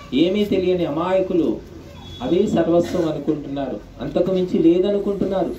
ఏమీ తెలియని అమాయకులు అవే సర్వస్వం అనుకుంటున్నారు అంతకు మించి లేదనుకుంటున్నారు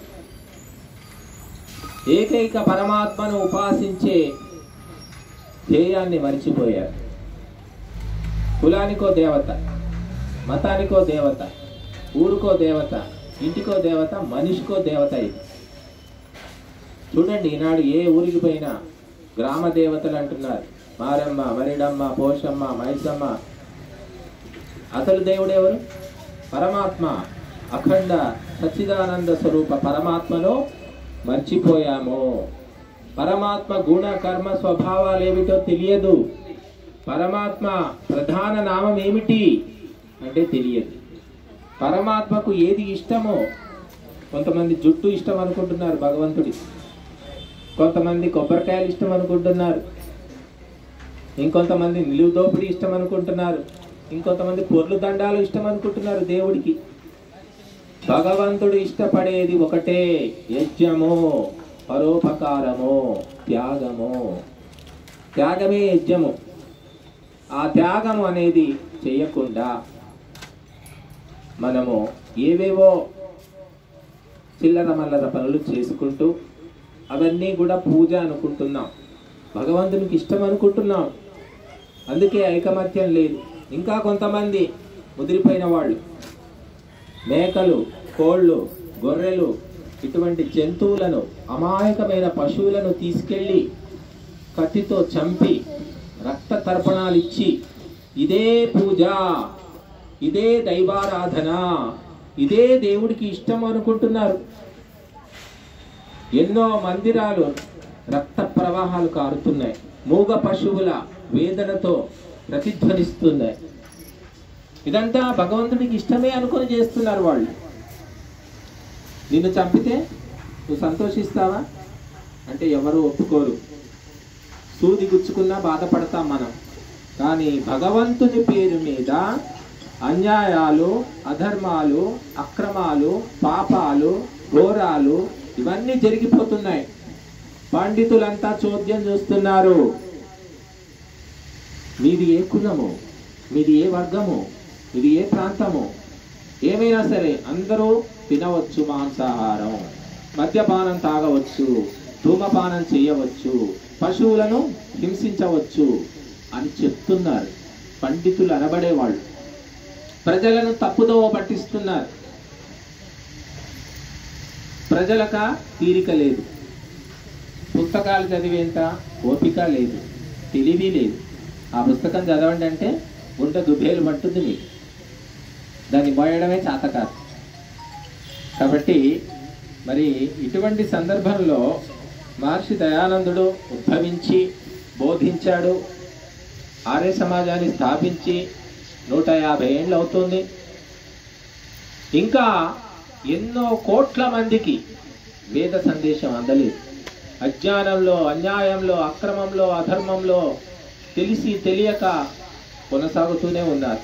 ఏకైక పరమాత్మను ఉపాసించే ధ్యేయాన్ని మరిచిపోయారు కులానికో దేవత మతానికో దేవత ఊరుకో దేవత ఇంటికో దేవత మనిషికో దేవత ఇది చూడండి ఈనాడు ఏ ఊరికి పోయినా గ్రామ దేవతలు అంటున్నారు మారమ్మ మరిడమ్మ పోషమ్మ మైసమ్మ అసలు దేవుడు ఎవరు పరమాత్మ అఖండ సచ్చిదానంద స్వరూప పరమాత్మను మర్చిపోయాము పరమాత్మ గుణ కర్మ స్వభావాలు ఏమిటో తెలియదు పరమాత్మ ప్రధాన నామం ఏమిటి అంటే తెలియదు పరమాత్మకు ఏది ఇష్టమో కొంతమంది జుట్టు ఇష్టం అనుకుంటున్నారు భగవంతుడి కొంతమంది కొబ్బరికాయలు ఇష్టం అనుకుంటున్నారు ఇంకొంతమంది నిలువు దోపిడీ ఇష్టం అనుకుంటున్నారు ఇంకొంతమంది పొర్లు దండాలు ఇష్టం అనుకుంటున్నారు దేవుడికి భగవంతుడు ఇష్టపడేది ఒకటే యజ్ఞము పరోపకారము త్యాగము త్యాగమే యజ్ఞము ఆ త్యాగము అనేది చేయకుండా మనము ఏవేవో చిల్లర మల్లర పనులు చేసుకుంటూ అవన్నీ కూడా పూజ అనుకుంటున్నాం భగవంతునికి ఇష్టం అనుకుంటున్నాం అందుకే ఐకమత్యం లేదు ఇంకా కొంతమంది ముదిరిపోయిన వాళ్ళు మేకలు కోళ్ళు గొర్రెలు ఇటువంటి జంతువులను అమాయకమైన పశువులను తీసుకెళ్ళి కత్తితో చంపి రక్త తర్పణాలు ఇచ్చి ఇదే పూజ ఇదే దైవారాధన ఇదే దేవుడికి ఇష్టం అనుకుంటున్నారు ఎన్నో మందిరాలు రక్త ప్రవాహాలు కారుతున్నాయి మూగ పశువుల వేదనతో ప్రతిధ్వనిస్తున్నాయి ఇదంతా భగవంతుడికి ఇష్టమే అనుకొని చేస్తున్నారు వాళ్ళు నిన్ను చంపితే నువ్వు సంతోషిస్తావా అంటే ఎవరు ఒప్పుకోరు సూది గుచ్చుకున్నా బాధపడతాం మనం కానీ భగవంతుని పేరు మీద అన్యాయాలు అధర్మాలు అక్రమాలు పాపాలు ఘోరాలు ఇవన్నీ జరిగిపోతున్నాయి పండితులంతా చోద్యం చూస్తున్నారు మీది ఏ కులము మీది ఏ వర్గము ఇది ఏ ప్రాంతము ఏమైనా సరే అందరూ తినవచ్చు మాంసాహారం మద్యపానం తాగవచ్చు ధూమపానం చేయవచ్చు పశువులను హింసించవచ్చు అని చెప్తున్నారు పండితులు అనబడేవాళ్ళు ప్రజలను తప్పుదో పట్టిస్తున్నారు ప్రజలక తీరిక లేదు పుస్తకాలు చదివేంత ఓపిక లేదు తెలివి లేదు ఆ పుస్తకం చదవండి అంటే గుండె దుబ్బేలు పట్టుద్ది మీకు దాన్ని మోయడమే చేత కాదు కాబట్టి మరి ఇటువంటి సందర్భంలో మహర్షి దయానందుడు ఉద్భవించి బోధించాడు ఆర్య సమాజాన్ని స్థాపించి నూట యాభై ఏళ్ళు అవుతుంది ఇంకా ఎన్నో కోట్ల మందికి వేద సందేశం అందలేదు అజ్ఞానంలో అన్యాయంలో అక్రమంలో అధర్మంలో తెలిసి తెలియక కొనసాగుతూనే ఉన్నారు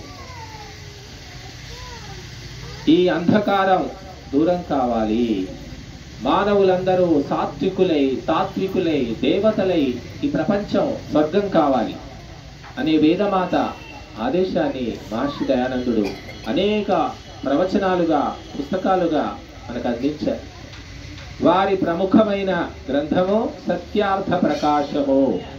ఈ అంధకారం దూరం కావాలి మానవులందరూ సాత్వికులై తాత్వికులై దేవతలై ఈ ప్రపంచం స్వర్గం కావాలి అనే వేదమాత ఆదేశాన్ని మహర్షి దయానందుడు అనేక ప్రవచనాలుగా పుస్తకాలుగా మనకు అందించారు వారి ప్రముఖమైన గ్రంథము సత్యార్థ ప్రకాశము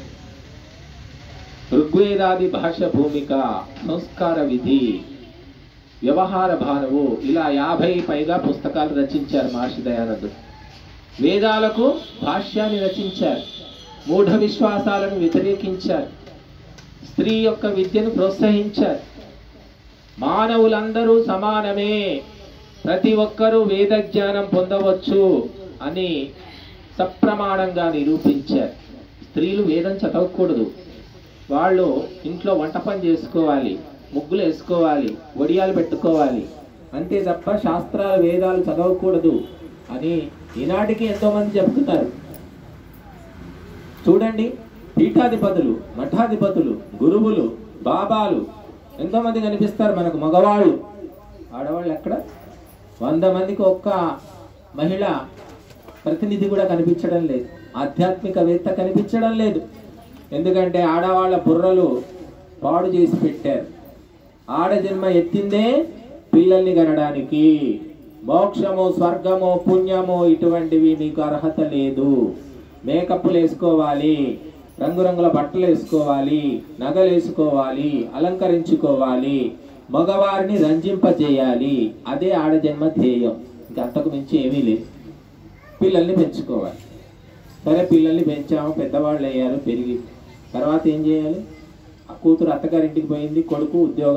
ఋగ్వేదాది భాష భూమిక సంస్కార విధి వ్యవహార భానువు ఇలా యాభై పైగా పుస్తకాలు రచించారు మహర్షి దయానందుడు వేదాలకు భాష్యాన్ని రచించారు మూఢ విశ్వాసాలను వ్యతిరేకించారు స్త్రీ యొక్క విద్యను ప్రోత్సహించారు మానవులందరూ సమానమే ప్రతి ఒక్కరూ వేద జ్ఞానం పొందవచ్చు అని సప్రమాణంగా నిరూపించారు స్త్రీలు వేదం చదవకూడదు వాళ్ళు ఇంట్లో వంట పని చేసుకోవాలి ముగ్గులు వేసుకోవాలి వడియాలు పెట్టుకోవాలి అంతే తప్ప శాస్త్రాలు వేదాలు చదవకూడదు అని ఈనాటికి ఎంతో మంది చెప్తున్నారు చూడండి పీఠాధిపతులు మఠాధిపతులు గురువులు బాబాలు ఎంతో మంది కనిపిస్తారు మనకు మగవాళ్ళు ఆడవాళ్ళు ఎక్కడ వంద మందికి ఒక్క మహిళ ప్రతినిధి కూడా కనిపించడం లేదు ఆధ్యాత్మికవేత్త కనిపించడం లేదు ఎందుకంటే ఆడవాళ్ళ బుర్రలు పాడు చేసి పెట్టారు ఆడజన్మ ఎత్తిందే పిల్లల్ని కనడానికి మోక్షము స్వర్గము పుణ్యము ఇటువంటివి నీకు అర్హత లేదు మేకప్లు వేసుకోవాలి రంగురంగుల బట్టలు వేసుకోవాలి నగలు వేసుకోవాలి అలంకరించుకోవాలి మగవారిని రంజింపజేయాలి అదే ఆడజన్మ ధ్యేయం ఇంక అంతకు మించి ఏమీ లేదు పిల్లల్ని పెంచుకోవాలి సరే పిల్లల్ని పెంచాము పెద్దవాళ్ళు అయ్యారు పెరిగి తర్వాత ఏం చేయాలి ఆ కూతురు అత్తగారింటికి పోయింది కొడుకు ఉద్యోగం